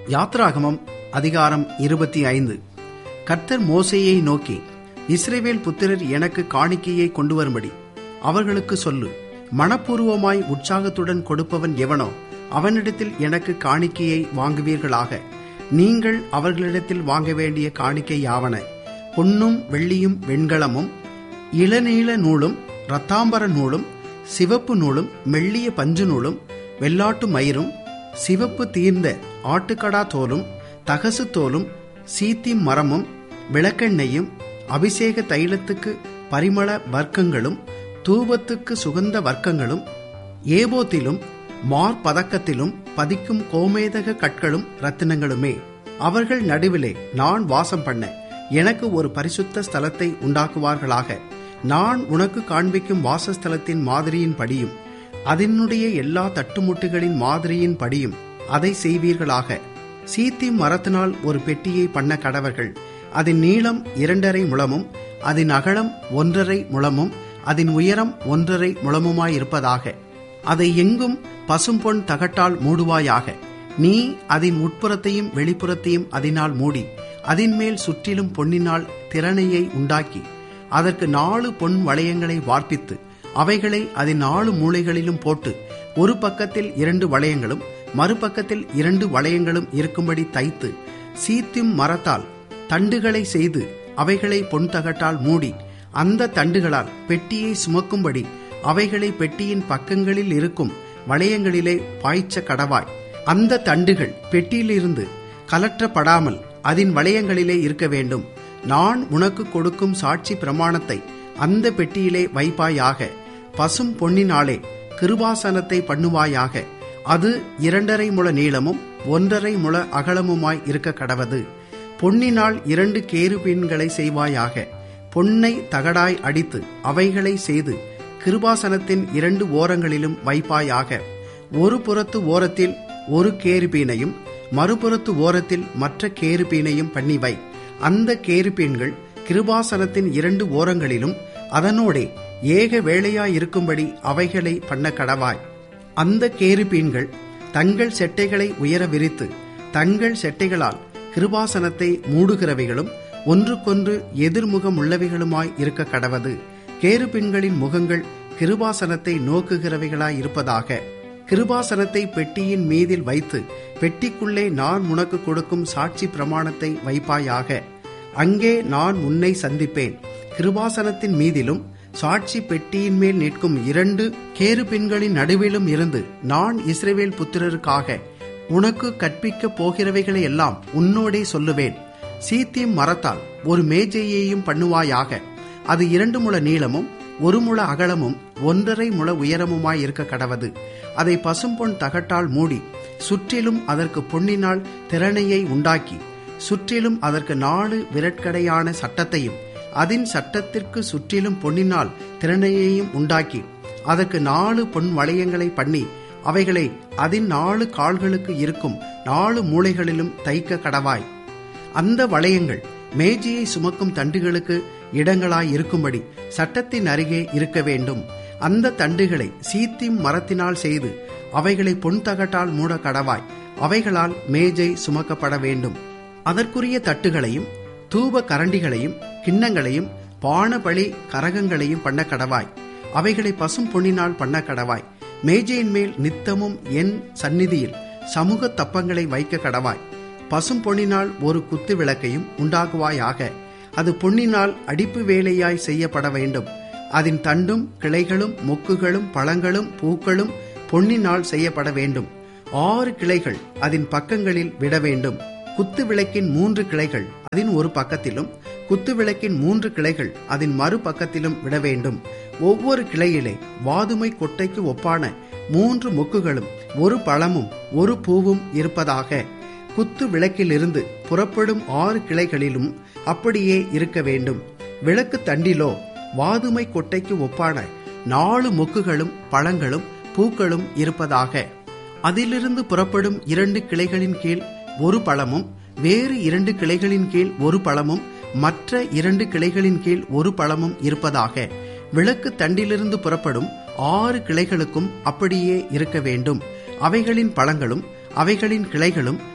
யாத்ராகமம் அதிகாரம் இருபத்தி ஐந்து கர்த்தர் மோசேயை நோக்கி இஸ்ரேவேல் புத்திரர் எனக்கு காணிக்கையை கொண்டு வரும்படி அவர்களுக்கு சொல்லு மனப்பூர்வமாய் உற்சாகத்துடன் கொடுப்பவன் எவனோ அவனிடத்தில் எனக்கு காணிக்கையை வாங்குவீர்களாக நீங்கள் அவர்களிடத்தில் வாங்க வேண்டிய காணிக்கை யாவன பொன்னும் வெள்ளியும் வெண்கலமும் இளநீல நூலும் இரத்தாம்பர நூலும் சிவப்பு நூலும் மெல்லிய பஞ்சு நூலும் வெள்ளாட்டு மயிரும் சிவப்பு தீர்ந்த ஆட்டுக்கடா தோலும் தகசு தோலும் சீத்தி மரமும் விளக்கெண்ணெயும் அபிஷேக தைலத்துக்கு பரிமள வர்க்கங்களும் தூபத்துக்கு சுகந்த வர்க்கங்களும் ஏபோத்திலும் மார்பதக்கத்திலும் பதிக்கும் கோமேதக கற்களும் ரத்தினங்களுமே அவர்கள் நடுவிலே நான் வாசம் பண்ண எனக்கு ஒரு பரிசுத்த ஸ்தலத்தை உண்டாக்குவார்களாக நான் உனக்கு காண்பிக்கும் வாசஸ்தலத்தின் மாதிரியின் படியும் அதனுடைய எல்லா தட்டுமுட்டுகளின் மாதிரியின் படியும் அதை செய்வீர்களாக சீத்தி மரத்தினால் ஒரு பெட்டியை பண்ண கடவர்கள் அதன் நீளம் இரண்டரை முழமும் அதன் அகலம் ஒன்றரை முழமும் அதன் உயரம் ஒன்றரை முழமுமாயிருப்பதாக அதை எங்கும் பசும்பொன் தகட்டால் மூடுவாயாக நீ அதன் உட்புறத்தையும் வெளிப்புறத்தையும் அதனால் மூடி அதன் மேல் சுற்றிலும் பொன்னினால் திறனையை உண்டாக்கி அதற்கு நாலு பொன் வளையங்களை வார்ப்பித்து அவைகளை அதன் நாலு மூலைகளிலும் போட்டு ஒரு பக்கத்தில் இரண்டு வளையங்களும் மறுபக்கத்தில் இரண்டு வளையங்களும் இருக்கும்படி தைத்து சீத்தும் மரத்தால் தண்டுகளை செய்து அவைகளை பொன் தகட்டால் மூடி அந்த தண்டுகளால் பெட்டியை சுமக்கும்படி அவைகளை பெட்டியின் பக்கங்களில் இருக்கும் வளையங்களிலே பாய்ச்ச கடவாய் அந்த தண்டுகள் பெட்டியிலிருந்து கலற்றப்படாமல் அதன் வளையங்களிலே இருக்க வேண்டும் நான் உனக்கு கொடுக்கும் சாட்சி பிரமாணத்தை அந்த பெட்டியிலே வைப்பாயாக பசும் பொன்னினாலே கிருபாசனத்தை பண்ணுவாயாக அது இரண்டரை முழ நீளமும் ஒன்றரை முழ அகலமுமாய் இருக்க கடவது பொன்னினால் இரண்டு கேருபீன்களை செய்வாயாக பொன்னை தகடாய் அடித்து அவைகளை செய்து கிருபாசனத்தின் இரண்டு ஓரங்களிலும் வைப்பாயாக ஒரு புறத்து ஓரத்தில் ஒரு கேருபீனையும் மறுபுறத்து ஓரத்தில் மற்ற கேருபீனையும் பண்ணிவை அந்த கேருபீன்கள் கிருபாசனத்தின் இரண்டு ஓரங்களிலும் அதனோடே ஏக வேளையாயிருக்கும்படி அவைகளை பண்ண கடவாய் அந்த கேருபீன்கள் தங்கள் செட்டைகளை உயர விரித்து தங்கள் செட்டைகளால் கிருபாசனத்தை மூடுகிறவைகளும் ஒன்றுக்கொன்று எதிர்முகம் உள்ளவைகளுமாய் இருக்க கடவது கேருபின்களின் முகங்கள் கிருபாசனத்தை நோக்குகிறவைகளாய் இருப்பதாக கிருபாசனத்தை பெட்டியின் மீதில் வைத்து பெட்டிக்குள்ளே நான் உனக்கு கொடுக்கும் சாட்சி பிரமாணத்தை வைப்பாயாக அங்கே நான் உன்னை சந்திப்பேன் கிருபாசனத்தின் மீதிலும் சாட்சி பெட்டியின் மேல் நிற்கும் இரண்டு கேருபின்களின் நடுவிலும் இருந்து நான் இஸ்ரேவேல் புத்திரருக்காக உனக்கு கற்பிக்கப் போகிறவைகளை எல்லாம் உன்னோடே சொல்லுவேன் சீத்தியம் மரத்தால் ஒரு மேஜையையும் பண்ணுவாயாக அது இரண்டு முழ நீளமும் ஒரு முழ அகலமும் ஒன்றரை முழ உயரமுமாய் இருக்க கடவது அதை பசும்பொன் தகட்டால் மூடி சுற்றிலும் அதற்கு பொன்னினால் திறனையை உண்டாக்கி சுற்றிலும் அதற்கு நாலு விரட்கடையான சட்டத்தையும் அதன் சட்டத்திற்கு சுற்றிலும் பொன்னினால் திறனையையும் உண்டாக்கி அதற்கு நாலு பொன் வளையங்களை பண்ணி அவைகளை அதன் நாலு கால்களுக்கு இருக்கும் நாலு மூளைகளிலும் தைக்க கடவாய் அந்த வளையங்கள் மேஜையை சுமக்கும் தண்டுகளுக்கு இடங்களாய் இருக்கும்படி சட்டத்தின் அருகே இருக்க வேண்டும் அந்த தண்டுகளை சீத்திம் மரத்தினால் செய்து அவைகளை பொன் தகட்டால் மூட கடவாய் அவைகளால் மேஜை சுமக்கப்பட வேண்டும் அதற்குரிய தட்டுகளையும் தூப கரண்டிகளையும் கிண்ணங்களையும் பானபலி கரகங்களையும் பண்ண கடவாய் அவைகளை பசும் பொன்னினால் பண்ண கடவாய் மேஜையின் மேல் நித்தமும் என் சந்நிதியில் சமூக தப்பங்களை வைக்க கடவாய் பசும் பொன்னினால் ஒரு குத்து விளக்கையும் உண்டாக்குவாயாக அது பொன்னினால் அடிப்பு வேலையாய் செய்யப்பட வேண்டும் அதன் தண்டும் கிளைகளும் மொக்குகளும் பழங்களும் பூக்களும் பொன்னினால் செய்யப்பட வேண்டும் ஆறு கிளைகள் அதன் பக்கங்களில் விட வேண்டும் குத்து விளக்கின் மூன்று கிளைகள் அதன் ஒரு பக்கத்திலும் குத்து விளக்கின் மூன்று கிளைகள் அதன் மறு பக்கத்திலும் விட வேண்டும் ஒவ்வொரு கிளையிலே வாதுமை கொட்டைக்கு ஒப்பான மூன்று மொக்குகளும் ஒரு பழமும் ஒரு பூவும் இருப்பதாக குத்து விளக்கிலிருந்து புறப்படும் ஆறு கிளைகளிலும் அப்படியே இருக்க வேண்டும் விளக்கு தண்டிலோ வாதுமை கொட்டைக்கு ஒப்பான நாலு மொக்குகளும் பழங்களும் பூக்களும் இருப்பதாக அதிலிருந்து புறப்படும் இரண்டு கிளைகளின் கீழ் ஒரு பழமும் வேறு இரண்டு கிளைகளின் கீழ் ஒரு பழமும் மற்ற இரண்டு கிளைகளின் கீழ் ஒரு பழமும் இருப்பதாக விளக்கு தண்டிலிருந்து புறப்படும் ஆறு கிளைகளுக்கும் அப்படியே இருக்க வேண்டும் அவைகளின் பழங்களும் அவைகளின் கிளைகளும்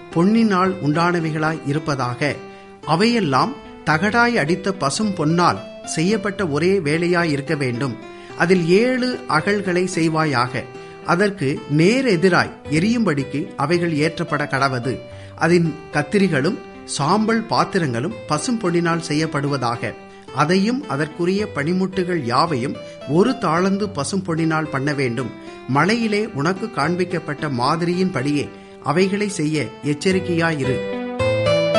பொன்னினால் உண்டானவைகளாய் இருப்பதாக அவையெல்லாம் தகடாய் அடித்த பசும் பொன்னால் செய்யப்பட்ட ஒரே வேலையாய் இருக்க வேண்டும் அதில் ஏழு அகல்களை செய்வாயாக அதற்கு நேர் எதிராய் எரியும்படிக்கு அவைகள் ஏற்றப்பட கடவது அதன் கத்திரிகளும் சாம்பல் பாத்திரங்களும் பசும் பொன்னினால் செய்யப்படுவதாக அதையும் அதற்குரிய பனிமுட்டுகள் யாவையும் ஒரு தாளந்து பசும் பொன்னினால் பண்ண வேண்டும் மலையிலே உனக்கு காண்பிக்கப்பட்ட மாதிரியின் படியே அவைகளை செய்ய எச்சரிக்கையாயிரு